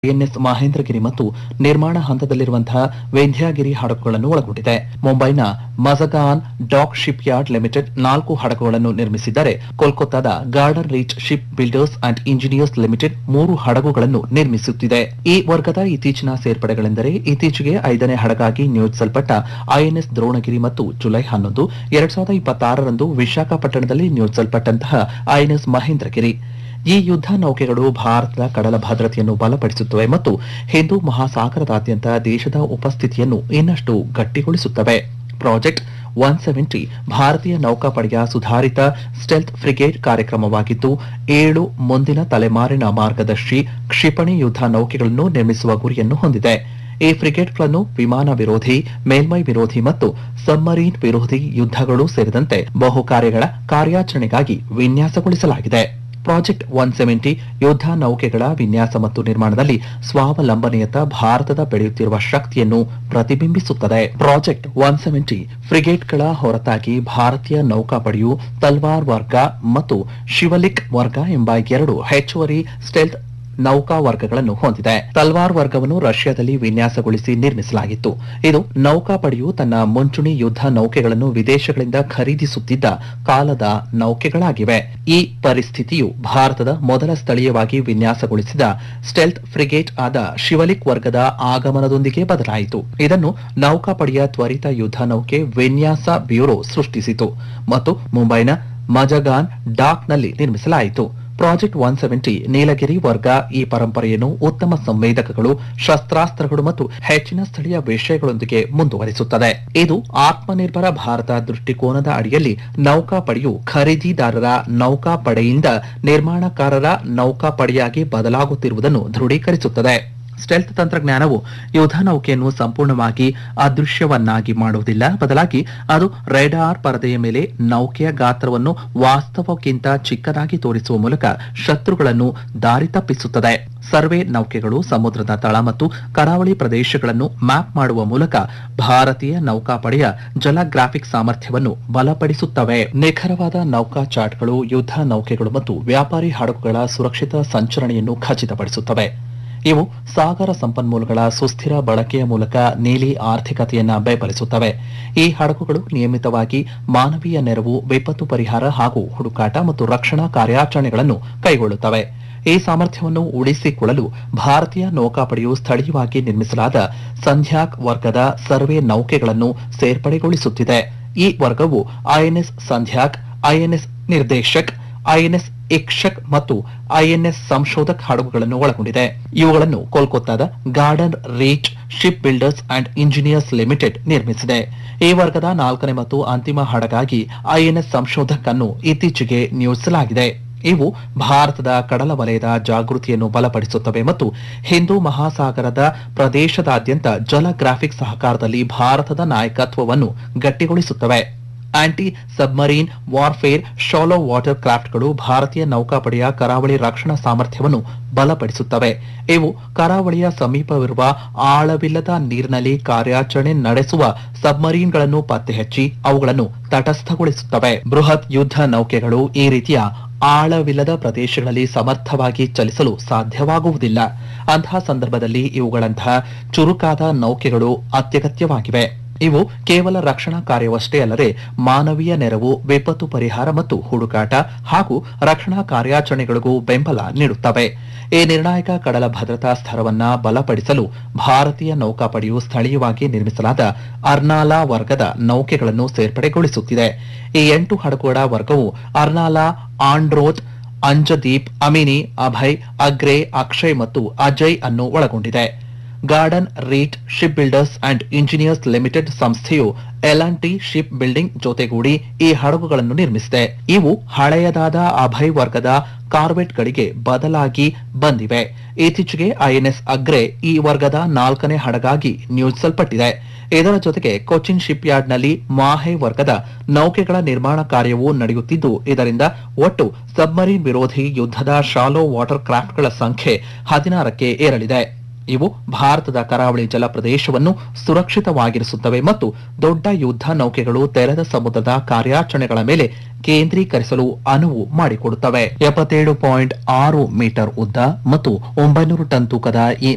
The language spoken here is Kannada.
ಎನ್ಎಸ್ ಮಹೇಂದ್ರಗಿರಿ ಮತ್ತು ನಿರ್ಮಾಣ ಹಂತದಲ್ಲಿರುವಂತಹ ವಿಂಧ್ಯಾಗಿರಿ ಹಡಗುಗಳನ್ನು ಒಳಗೊಂಡಿದೆ ಮುಂಬೈನ Mazagon dock ship yard limited ನಾಲ್ಕು ಹಡಗುಗಳನ್ನು ನಿರ್ಮಿಸಿದ್ದರೆ ಕೋಲ್ಕತ್ತಾದ garden reach ship builders and engineers limited ಮೂರು ಹಡಗುಗಳನ್ನು ನಿರ್ಮಿಸುತ್ತಿದೆ ಈ ವರ್ಗದ ಇತ್ತೀಚಿನ ಸೇರ್ಪಡೆಗಳೆಂದರೆ ಇತ್ತೀಚೆಗೆ ಐದನೇ ಹಡಗಾಗಿ ನಿಯೋಜಿಸಲ್ಪಟ್ಟ ಐಎನ್ಎಸ್ ದ್ರೋಣಗಿರಿ ಮತ್ತು ಜುಲೈ ಹನ್ನೊಂದು ಎರಡ್ ಸಾವಿರದ ಇಪ್ಪತ್ತಾರರಂದು ವಿಶಾಖಪಟ್ಟಣದಲ್ಲಿ ನಿಯೋಜಿಸಲ್ಪಟ್ಟಂತಹ ಐಎನ್ಎಸ್ ಮಹೇಂದ್ರಗಿರಿ ಈ ಯುದ್ಧ ನೌಕೆಗಳು ಭಾರತದ ಕಡಲ ಭದ್ರತೆಯನ್ನು ಬಲಪಡಿಸುತ್ತವೆ ಮತ್ತು ಹಿಂದೂ ಮಹಾಸಾಗರದಾದ್ಯಂತ ದೇಶದ ಉಪಸ್ಥಿತಿಯನ್ನು ಇನ್ನಷ್ಟು ಗಟ್ಟಿಗೊಳಿಸುತ್ತವೆ ಪ್ರಾಜೆಕ್ಟ್ ಒನ್ ಸೆವೆಂಟಿ ಭಾರತೀಯ ನೌಕಾಪಡೆಯ ಸುಧಾರಿತ ಸ್ಟೆಲ್ತ್ ಫ್ರಿಗೇಟ್ ಕಾರ್ಯಕ್ರಮವಾಗಿದ್ದು ಏಳು ಮುಂದಿನ ತಲೆಮಾರಿನ ಮಾರ್ಗದರ್ಶಿ ಕ್ಷಿಪಣಿ ಯುದ್ಧ ನೌಕೆಗಳನ್ನು ನಿರ್ಮಿಸುವ ಗುರಿಯನ್ನು ಹೊಂದಿದೆ ಈ ಫ್ರಿಗೇಟ್ಗಳನ್ನು ವಿಮಾನ ವಿರೋಧಿ ಮೇಲ್ಮೈ ವಿರೋಧಿ ಮತ್ತು ಸಬ್ಮರೀನ್ ವಿರೋಧಿ ಯುದ್ಧಗಳು ಸೇರಿದಂತೆ ಬಹು ಕಾರ್ಯಗಳ ಕಾರ್ಯಾಚರಣೆಗಾಗಿ ವಿನ್ಯಾಸಗೊಳಿಸಲಾಗಿದೆ ಪ್ರಾಜೆಕ್ಟ್ ಒನ್ ಸೆವೆಂಟಿ ಯುದ್ಧ ನೌಕೆಗಳ ವಿನ್ಯಾಸ ಮತ್ತು ನಿರ್ಮಾಣದಲ್ಲಿ ಸ್ವಾವಲಂಬನೆಯತ್ತ ಭಾರತದ ಬೆಳೆಯುತ್ತಿರುವ ಶಕ್ತಿಯನ್ನು ಪ್ರತಿಬಿಂಬಿಸುತ್ತದೆ ಪ್ರಾಜೆಕ್ಟ್ ಒನ್ ಸೆವೆಂಟಿ ಫ್ರಿಗೇಟ್ಗಳ ಹೊರತಾಗಿ ಭಾರತೀಯ ನೌಕಾಪಡೆಯು ತಲ್ವಾರ್ ವರ್ಗ ಮತ್ತು ಶಿವಲಿಕ್ ವರ್ಗ ಎಂಬ ಎರಡು ಹೆಚ್ಚುವರಿ ಸ್ಟೆಲ್ತ್ ನೌಕಾ ವರ್ಗಗಳನ್ನು ಹೊಂದಿದೆ ತಲ್ವಾರ್ ವರ್ಗವನ್ನು ರಷ್ಯಾದಲ್ಲಿ ವಿನ್ಯಾಸಗೊಳಿಸಿ ನಿರ್ಮಿಸಲಾಗಿತ್ತು ಇದು ನೌಕಾಪಡೆಯು ತನ್ನ ಮುಂಚೂಣಿ ಯುದ್ಧ ನೌಕೆಗಳನ್ನು ವಿದೇಶಗಳಿಂದ ಖರೀದಿಸುತ್ತಿದ್ದ ಕಾಲದ ನೌಕೆಗಳಾಗಿವೆ ಈ ಪರಿಸ್ಥಿತಿಯು ಭಾರತದ ಮೊದಲ ಸ್ಥಳೀಯವಾಗಿ ವಿನ್ಯಾಸಗೊಳಿಸಿದ ಸ್ಟೆಲ್ತ್ ಫ್ರಿಗೇಟ್ ಆದ ಶಿವಲಿಕ್ ವರ್ಗದ ಆಗಮನದೊಂದಿಗೆ ಬದಲಾಯಿತು ಇದನ್ನು ನೌಕಾಪಡೆಯ ತ್ವರಿತ ಯುದ್ಧ ನೌಕೆ ವಿನ್ಯಾಸ ಬ್ಯೂರೋ ಸೃಷ್ಟಿಸಿತು ಮತ್ತು ಮುಂಬೈನ ಮಜಗಾನ್ ಡಾಕ್ನಲ್ಲಿ ನಿರ್ಮಿಸಲಾಯಿತು ಪ್ರಾಜೆಕ್ಟ್ ಒನ್ ಸೆವೆಂಟಿ ನೀಲಗಿರಿ ವರ್ಗ ಈ ಪರಂಪರೆಯನ್ನು ಉತ್ತಮ ಸಂವೇದಕಗಳು ಶಸ್ತ್ರಾಸ್ತ್ರಗಳು ಮತ್ತು ಹೆಚ್ಚಿನ ಸ್ಥಳೀಯ ವಿಷಯಗಳೊಂದಿಗೆ ಮುಂದುವರಿಸುತ್ತದೆ ಇದು ಆತ್ಮನಿರ್ಭರ ಭಾರತ ದೃಷ್ಟಿಕೋನದ ಅಡಿಯಲ್ಲಿ ನೌಕಾಪಡೆಯು ಖರೀದಿದಾರರ ನೌಕಾಪಡೆಯಿಂದ ನಿರ್ಮಾಣಕಾರರ ನೌಕಾಪಡೆಯಾಗಿ ಬದಲಾಗುತ್ತಿರುವುದನ್ನು ದೃಢೀಕರಿಸುತ್ತದೆ ಸ್ಟೆಲ್ತ್ ತಂತ್ರಜ್ಞಾನವು ಯುದ್ಧ ನೌಕೆಯನ್ನು ಸಂಪೂರ್ಣವಾಗಿ ಅದೃಶ್ಯವನ್ನಾಗಿ ಮಾಡುವುದಿಲ್ಲ ಬದಲಾಗಿ ಅದು ರೇಡಾರ್ ಪರದೆಯ ಮೇಲೆ ನೌಕೆಯ ಗಾತ್ರವನ್ನು ವಾಸ್ತವಕ್ಕಿಂತ ಚಿಕ್ಕದಾಗಿ ತೋರಿಸುವ ಮೂಲಕ ಶತ್ರುಗಳನ್ನು ದಾರಿ ತಪ್ಪಿಸುತ್ತದೆ ಸರ್ವೆ ನೌಕೆಗಳು ಸಮುದ್ರದ ತಳ ಮತ್ತು ಕರಾವಳಿ ಪ್ರದೇಶಗಳನ್ನು ಮ್ಯಾಪ್ ಮಾಡುವ ಮೂಲಕ ಭಾರತೀಯ ನೌಕಾಪಡೆಯ ಜಲಗ್ರಾಫಿಕ್ ಸಾಮರ್ಥ್ಯವನ್ನು ಬಲಪಡಿಸುತ್ತವೆ ನಿಖರವಾದ ನೌಕಾ ಚಾರ್ಟ್ಗಳು ಯುದ್ಧ ನೌಕೆಗಳು ಮತ್ತು ವ್ಯಾಪಾರಿ ಹಡಗುಗಳ ಸುರಕ್ಷಿತ ಸಂಚರಣೆಯನ್ನು ಖಚಿತಪಡಿಸುತ್ತವೆ ಇವು ಸಾಗರ ಸಂಪನ್ಮೂಲಗಳ ಸುಸ್ಥಿರ ಬಳಕೆಯ ಮೂಲಕ ನೀಲಿ ಆರ್ಥಿಕತೆಯನ್ನ ಬೆಂಬಲಿಸುತ್ತವೆ ಈ ಹಡಗುಗಳು ನಿಯಮಿತವಾಗಿ ಮಾನವೀಯ ನೆರವು ವಿಪತ್ತು ಪರಿಹಾರ ಹಾಗೂ ಹುಡುಕಾಟ ಮತ್ತು ರಕ್ಷಣಾ ಕಾರ್ಯಾಚರಣೆಗಳನ್ನು ಕೈಗೊಳ್ಳುತ್ತವೆ ಈ ಸಾಮರ್ಥ್ಯವನ್ನು ಉಳಿಸಿಕೊಳ್ಳಲು ಭಾರತೀಯ ನೌಕಾಪಡೆಯು ಸ್ಥಳೀಯವಾಗಿ ನಿರ್ಮಿಸಲಾದ ಸಂಧ್ಯಾಕ್ ವರ್ಗದ ಸರ್ವೆ ನೌಕೆಗಳನ್ನು ಸೇರ್ಪಡೆಗೊಳಿಸುತ್ತಿದೆ ಈ ವರ್ಗವು INS Sandhayak INS Nirdeshak INS Ikshak ಮತ್ತು ಐಎನ್ಎಸ್ ಸಂಶೋಧಕ್ ಹಡಗುಗಳನ್ನು ಒಳಗೊಂಡಿದೆ ಇವುಗಳನ್ನು ಕೋಲ್ಕತ್ತಾದ garden reach ship builders and engineers limited ನಿರ್ಮಿಸಿದೆ ಈ ವರ್ಗದ ನಾಲ್ಕನೇ ಮತ್ತು ಅಂತಿಮ ಹಡಗಾಗಿ ಐಎನ್ಎಸ್ ಸಂಶೋಧಕ್ ಅನ್ನು ಇತ್ತೀಚೆಗೆ ನಿಯೋಜಿಸಲಾಗಿದೆ ಇವು ಭಾರತದ ಕಡಲ ವಲಯದ ಜಾಗೃತಿಯನ್ನು ಬಲಪಡಿಸುತ್ತವೆ ಮತ್ತು ಹಿಂದೂ ಮಹಾಸಾಗರದ ಪ್ರದೇಶದಾದ್ಯಂತ ಜಲಗ್ರಾಫಿಕ್ ಸಹಕಾರದಲ್ಲಿ ಭಾರತದ ನಾಯಕತ್ವವನ್ನು ಗಟ್ಟಿಗೊಳಿಸುತ್ತವೆ anti submarine warfare shallow water ಕ್ರಾಫ್ಟ್ಗಳು ಭಾರತೀಯ ನೌಕಾಪಡೆಯ ಕರಾವಳಿ ರಕ್ಷಣಾ ಸಾಮರ್ಥ್ಯವನ್ನು ಬಲಪಡಿಸುತ್ತವೆ ಇವು ಕರಾವಳಿಯ ಸಮೀಪವಿರುವ ಆಳವಿಲ್ಲದ ನೀರಿನಲ್ಲಿ ಕಾರ್ಯಾಚರಣೆ ನಡೆಸುವ ಸಬ್ಮರೀನ್ಗಳನ್ನು ಪತ್ತೆ ಹಚ್ಚಿ ಅವುಗಳನ್ನು ತಟಸ್ಥಗೊಳಿಸುತ್ತವೆ ಬೃಹತ್ ಯುದ್ಧ ನೌಕೆಗಳು ಈ ರೀತಿಯ ಆಳವಿಲ್ಲದ ಪ್ರದೇಶಗಳಲ್ಲಿ ಸಮರ್ಥವಾಗಿ ಚಲಿಸಲು ಸಾಧ್ಯವಾಗುವುದಿಲ್ಲ ಅಂತಹ ಸಂದರ್ಭದಲ್ಲಿ ಇವುಗಳಂತಹ ಚುರುಕಾದ ನೌಕೆಗಳು ಅತ್ಯಗತ್ಯವಾಗಿವೆ ಇವು ಕೇವಲ ರಕ್ಷಣಾ ಕಾರ್ಯವಷ್ಟೇ ಅಲ್ಲದೆ ಮಾನವೀಯ ನೆರವು ವಿಪತ್ತು ಪರಿಹಾರ ಮತ್ತು ಹುಡುಕಾಟ ಹಾಗೂ ರಕ್ಷಣಾ ಕಾರ್ಯಾಚರಣೆಗಳಿಗೂ ಬೆಂಬಲ ನೀಡುತ್ತವೆ ಈ ನಿರ್ಣಾಯಕ ಕಡಲ ಭದ್ರತಾ ಸ್ತರವನ್ನ ಬಲಪಡಿಸಲು ಭಾರತೀಯ ನೌಕಾಪಡೆಯು ಸ್ಥಳೀಯವಾಗಿ ನಿರ್ಮಿಸಲಾದ ಅರ್ನಾಲಾ ವರ್ಗದ ನೌಕೆಗಳನ್ನು ಸೇರ್ಪಡೆಗೊಳಿಸುತ್ತಿದೆ ಈ ಎಂಟು ಹಡಗುಗಳ ವರ್ಗವು ಅರ್ನಾಲಾ ಆಂಡ್ರೋತ್ ಅಂಜದೀಪ್ ಅಮಿನಿ ಅಭಯ್ ಅಗ್ರೆ ಅಕ್ಷಯ್ ಮತ್ತು ಅಜಯ್ ಅನ್ನು ಒಳಗೊಂಡಿದೆ garden reach ship builders and engineers limited ಸಂಸ್ಥೆಯು ಎಲ್ ಟಿ ಶಿಪ್ ಬಿಲ್ಡಿಂಗ್ ಜೊತೆಗೂಡಿ ಈ ಹಡಗುಗಳನ್ನು ನಿರ್ಮಿಸಿದೆ ಇವು ಹಳೆಯದಾದ ಅಭಯ್ ವರ್ಗದ ಕಾರ್ವೆಟ್ಗಳಿಗೆ ಬದಲಾಗಿ ಬಂದಿವೆ ಇತ್ತೀಚೆಗೆ ಐಎನ್ಎಸ್ ಅಗ್ರೆ ಈ ವರ್ಗದ ನಾಲ್ಕನೇ ಹಡಗಾಗಿ ನಿಯೋಜಿಸಲ್ಪಟ್ಟಿದೆ ಇದರ ಜೊತೆಗೆ ಕೊಚ್ಚಿನ್ ಶಿಪ್ ಯಾರ್ಡ್ನಲ್ಲಿ ಮಾಹೆ ವರ್ಗದ ನೌಕೆಗಳ ನಿರ್ಮಾಣ ಕಾರ್ಯವೂ ನಡೆಯುತ್ತಿದ್ದು ಇದರಿಂದ ಒಟ್ಟು ಸಬ್ಮರೀನ್ ವಿರೋಧಿ ಯುದ್ಧದ ಶಾಲೋ ವಾಟರ್ ಕ್ರಾಫ್ಟ್ಗಳ ಸಂಖ್ಯೆ ಹದಿನಾರಕ್ಕೆ ಏರಲಿದೆ ಇವು ಭಾರತದ ಕರಾವಳಿ ಜಲ ಪ್ರದೇಶವನ್ನು ಸುರಕ್ಷಿತವಾಗಿರಿಸುತ್ತವೆ ಮತ್ತು ದೊಡ್ಡ ಯುದ್ಧ ನೌಕೆಗಳು ತೆರೆದ ಸಮುದ್ರದ ಕಾರ್ಯಾಚರಣೆಗಳ ಮೇಲೆ ಕೇಂದ್ರೀಕರಿಸಲು ಅನುವು ಮಾಡಿಕೊಡುತ್ತವೆ ಎಪ್ಪತ್ತೇಳು ಪಾಯಿಂಟ್ ಆರು ಮೀಟರ್ ಉದ್ದ ಮತ್ತು ಒಂಬೈನೂರು ಟನ್ ತೂಕದ ಈ